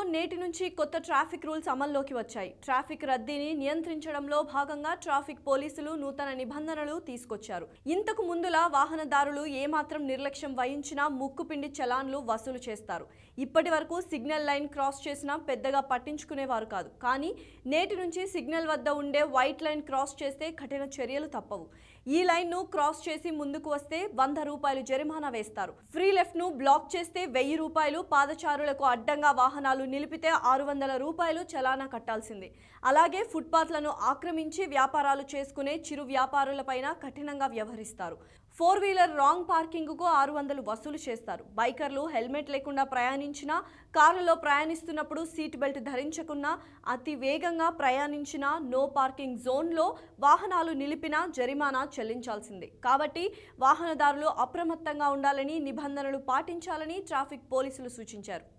నేటి నుంచి కొత్త ట్రాఫిక్ రూల్స్ అమల్లోకి వచ్చాయి ట్రాఫిక్ రద్దీని నియంత్రించడంలో భాగంగా ట్రాఫిక్ పోలీసులు నూతన నిబంధనలు తీసుకొచ్చారు ఇంతకు ముందులా వాహనదారులు ఏమాత్రం నిర్లక్ష్యం వహించినా ముక్కుపిండి చలాన్లు వసూలు చేస్తారు ఇప్పటి వరకు సిగ్నల్ లైన్ క్రాస్ చేసినా పెద్దగా పట్టించుకునేవారు కాదు కానీ నేటి నుంచి సిగ్నల్ వద్ద ఉండే వైట్ లైన్ క్రాస్ చేస్తే కఠిన చర్యలు తప్పవు ఈ లైన్ ను క్రాస్ చేసి ముందుకు వస్తే వంద రూపాయలు జరిమానా వేస్తారు ఫ్రీ లెఫ్ట్ ను బ్లాక్ చేస్తే వెయ్యి రూపాయలు పాదచారులకు అడ్డంగా వాహనాలు నిలిపితే ఆరు వందల రూపాయలు చలానా కట్టాల్సిందే అలాగే ఫుట్పాత్లను ఆక్రమించి వ్యాపారాలు చేసుకునే చిరు వ్యాపారులపైన కఠినంగా వ్యవహరిస్తారు ఫోర్ వీలర్ రాంగ్ పార్కింగ్కు ఆరు వందలు వసూలు చేస్తారు బైకర్లు హెల్మెట్ లేకుండా ప్రయాణించినా కారులో ప్రయాణిస్తున్నప్పుడు సీట్ బెల్ట్ ధరించకున్నా అతి వేగంగా ప్రయాణించినా నో పార్కింగ్ జోన్లో వాహనాలు నిలిపినా జరిమానా చెల్లించాల్సిందే కాబట్టి వాహనదారులు అప్రమత్తంగా ఉండాలని నిబంధనలు పాటించాలని ట్రాఫిక్ పోలీసులు సూచించారు